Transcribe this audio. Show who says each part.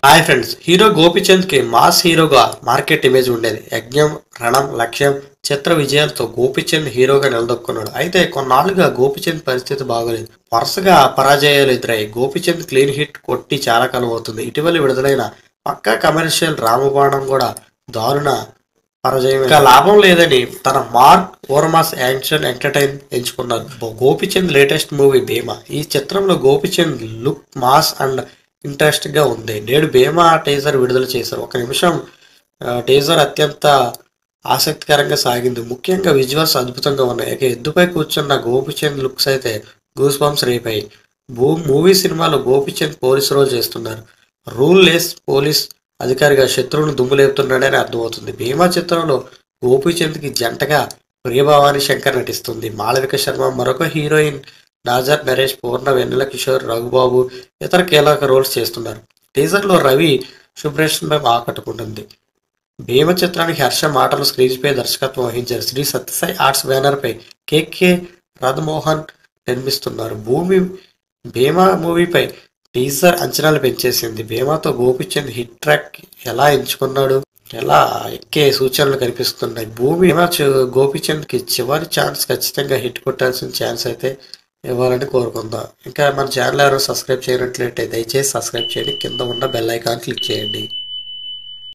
Speaker 1: hi friends hero Gopichand కి mass హీరోగా market image ఉండేది యజ్ఞం రణం లక్ష్యం చిత్ర విజయాలతో గోపిచంద్ హీరోగా నిలదొక్కున్నాడు అయితే కొన్నాళ్లుగా గోపిచంద్ పరిస్థితి బాగోలేదు వరుసగా పరాజయాలు ఎదురై గోపిచంద్ క్లీన్ హిట్ కొట్టి చాలా కాలం అవుతుంది ఇటీవల విడుదలైన పక్కా కమర్షియల్ రామబాణం కూడా దారుణ పరాజయం ఇంకా లాభం లేదని తన మార్క్ ఓర్మాస్ యాక్షన్ ఎంటర్టైన్ ఎంచుకున్నారు గోపిచంద్ లేటెస్ట్ మూవీ భీమా ఈ చిత్రంలో Gopichand look mass and interest గా ఉంది నేడు భీమా టీజర్ విడుదల చేశారు ఒక నిమిషం ఆ, టీజర్ అత్యంత ఆసక్తికరంగా సాగింది ముఖ్యంగా విజువల్స్ అద్భుతంగా ఉన్నాయి ఇక ఎద్దుపై కూర్చున్న గోపిచంద్ లుక్స్ అయితే గూస్ బంప్స్ రేపాయి భూ మూవీ సినిమాలో గోపిచంద్ పోలీస్ రోల్ చేస్తున్నారు రూల్ లెస్ పోలీస్ అధికారిగా శత్రువును దుమ్ము లేపుతున్నాడని అర్థమవుతుంది భీమా చిత్రంలో గోపీచంద్కి జంటగా ప్రియభవాని శంకర్ నటిస్తుంది మాళవిక శర్మ మరొక హీరోయిన్ నాజర్ నరేష్ పూర్ణ వెన్నెల కిషోర్ రఘుబాబు ఇతర కీలక రోల్స్ చేస్తున్నారు టీజర్లో రవి సుబ్రేషన్ ఆకట్టుకుంటుంది భీమ చిత్రానికి హర్ష మాటలు స్క్రీన్ పై దర్శకత్వం వహించారు శ్రీ సత్యసాయి ఆర్ట్స్ బ్యానర్ పై కేకే రథమోహన్ నిర్మిస్తున్నారు భూమి భీమా మూవీపై టీజర్ అంచనాలు పెంచేసింది భీమాతో గోపిచంద్ హిట్ ట్రాక్ ఎలా ఎంచుకున్నాడు ఎలా ఎక్కే సూచనలు కనిపిస్తున్నాయి భూమి భీమా చు- గోపిచంద్కి చివరి ఛాన్స్ ఖచ్చితంగా హిట్ కొట్టాల్సిన ఛాన్స్ అయితే ఇవ్వాలని కోరుకుందాం ఇంకా మన ఛానల్ ఎవరు సబ్స్క్రైబ్ చేయనట్లయితే దయచేసి సబ్స్క్రైబ్ చేయండి కింద ఉన్న బెల్ ఐకాన్ క్లిక్ చేయండి